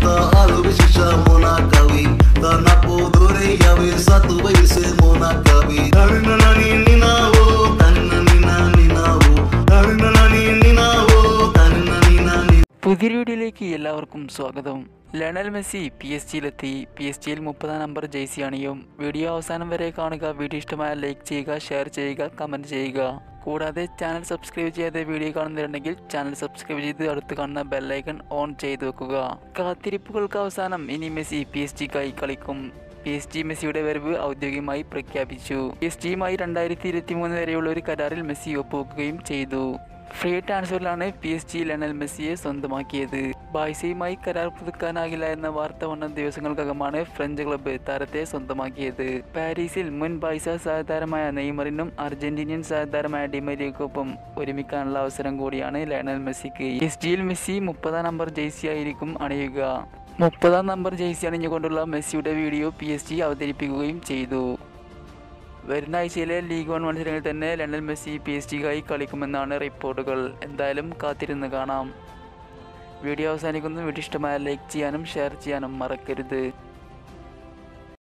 Tahalo bishisha mona kawi Tanapo dore yawe satu baise mona kawi Tarina nani ninavo Tarina nina ninavo Tarina nani ninavo Tarina nina ninavo പുതിയ വീഡിയോയിലേക്ക് എല്ലാവർക്കും സ്വാഗതം Lionel Messi P S ജിയിലെത്തി P S ജിയിൽ മുപ്പതാം number jersey അണിയും video അവസാനം വരെ കാണുക വീഡിയോ ഇഷ്ടമായ ലൈക്ക് ചെയ്യുക ഷെയർ ചെയ്യുക കമൻറ്റ് ചെയ്യുക കൂടാതെ ചാനൽ സബ്സ്ക്രൈബ് ചെയ്യാതെ വീഡിയോ കാണുന്നുണ്ടെങ്കിൽ ചാനൽ സബ്സ്ക്രൈബ് ചെയ്ത് അടുത്ത് കാണുന്ന ബെല്ലൈക്കൺ ഓൺ ചെയ്തു വെക്കുക കാത്തിരിപ്പുകൾക്ക് അവസാനം ഇനി മെസ്സി പി എസ് ജിക്കായി കളിക്കും പി എസ് ജി മെസ്സിയുടെ വരവ് ഔദ്യോഗികമായി പ്രഖ്യാപിച്ചു പി എസ് ജിയുമായി രണ്ടായിരത്തി ഇരുപത്തി മൂന്ന് വരെയുള്ള ഒരു കരാറിൽ മെസ്സി ഒപ്പുവെക്കുകയും ചെയ്തു ഫ്രീ ട്രാൻസ്ഫറിലാണ് പി എസ് ജി ലയണൽ മെസ്സിയെ സ്വന്തമാക്കിയത് ബായ്സയുമായി കരാർ പുതുക്കാനാകില്ല എന്ന വാർത്ത വന്ന ദിവസങ്ങൾക്കകമാണ് ഫ്രഞ്ച് ക്ലബ്ബ് താരത്തെ സ്വന്തമാക്കിയത് പാരീസിൽ മുൻ ബായ്സ സഹതാരമായ നെയ്മറിനും അർജന്റീനിയൻ സഹതാരമായ ഡിമരിയക്കൊപ്പം ഒരുമിക്കാനുള്ള അവസരം കൂടിയാണ് ലയണൽ മെസ്സിക്ക് എസ് ജിയിൽ മെസ്സി മുപ്പതാം നമ്പർ ജേഴ്സി ആയിരിക്കും അണിയുക മുപ്പതാം നമ്പർ ജേഴ്സി അണിഞ്ഞുകൊണ്ടുള്ള മെസ്സിയുടെ വീഡിയോ പി എസ് ജി അവതരിപ്പിക്കുകയും ചെയ്തു വരുന്ന ആഴ്ചയിലെ ലീഗ് വൺ മത്സരങ്ങളിൽ തന്നെ ലണ്ടൻ മെസ്സി പി എസ് ജിക്കായി കളിക്കുമെന്നാണ് റിപ്പോർട്ടുകൾ എന്തായാലും കാത്തിരുന്ന് കാണാം വീഡിയോ അവസാനിക്കുന്നു വീഡിയോ ഇഷ്ടമായ ലൈക്ക് ചെയ്യാനും ഷെയർ ചെയ്യാനും മറക്കരുത്